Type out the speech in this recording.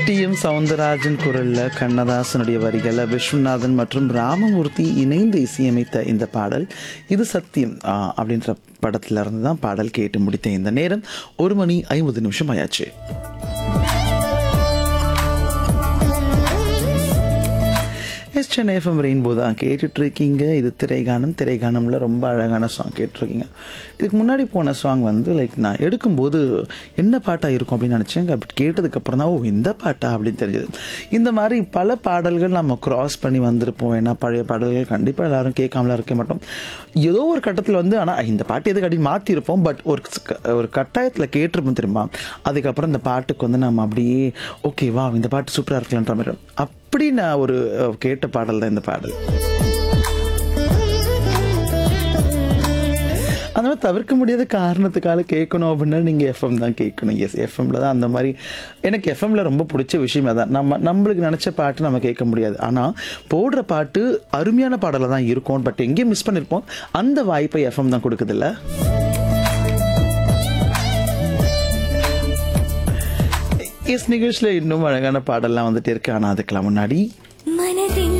D M Soundararajan குரல்ல கண்ணதாசனுடைய வரிகளை விஸ்வநாதன் மற்றும் ராமமூர்த்தி இணைந்து இசையமைத்த இந்த பாடல் இது சத்தியம் ஆ, அப்படின்ற படத்துல இருந்து தான் பாடல் கேட்டு முடித்த இந்த நேரம் ஒரு மணி ஐம்பது நிமிஷம் ஆயாச்சு எஸ் சென்னை எஃப்எம் ரெயின்போ தான் கேட்டுட்டு இருக்கீங்க இது திரைகானம் திரைகானம்ல ரொம்ப அழகான சாங் கேட்டிருக்கீங்க இதுக்கு முன்னாடி போன சாங் வந்து லைக் நான் எடுக்கும்போது என்ன பாட்டாக இருக்கும் அப்படின்னு நினச்சேன் அப்படி கேட்டதுக்கப்புறம் தான் ஓ இந்த பாட்டா அப்படின்னு தெரிஞ்சது இந்த மாதிரி பல பாடல்கள் நம்ம கிராஸ் பண்ணி வந்திருப்போம் ஏன்னா பழைய பாடல்கள் கண்டிப்பாக எல்லாரும் கேட்காமலாம் இருக்க மாட்டோம் ஏதோ ஒரு கட்டத்தில் வந்து ஆனால் இந்த பாட்டு எதுக்கு அப்படி மாற்றிருப்போம் பட் ஒரு க- ஒரு கட்டாயத்தில் கேட்டிருப்போம் தெரியுமா அதுக்கப்புறம் இந்த பாட்டுக்கு வந்து நம்ம அப்படியே ஓகே வா இந்த பாட்டு சூப்பராக இருக்கலான்ற மாதிரி அப்படி நான் ஒரு அஹ், கேட்ட பாடல் தான் இந்த பாடல் அதனால தவிர்க்க முடியாத காரணத்துக்காக கேட்கணும் அப்படின்னா நீங்கள் எஃப்எம் தான் கேட்கணும் எஸ் எஃப்எம்ல தான் அந்த மாதிரி எனக்கு எஃப்எம்ல ரொம்ப பிடிச்ச விஷயம் அதான் நம்ம நம்மளுக்கு நினச்ச பாட்டு நம்ம கேட்க முடியாது ஆனால் போடுற பாட்டு அருமையான பாடலாக தான் இருக்கும் பட் எங்கேயும் மிஸ் பண்ணியிருப்போம் அந்த வாய்ப்பை எஃப்எம் தான் கொடுக்குதில்ல எஸ் நிகழ்ச்சியில் இன்னும் அழகான பாடல்லாம் வந்துட்டே இருக்கு ஆனால் அதுக்கெல்லாம் முன்னாடி மனதில்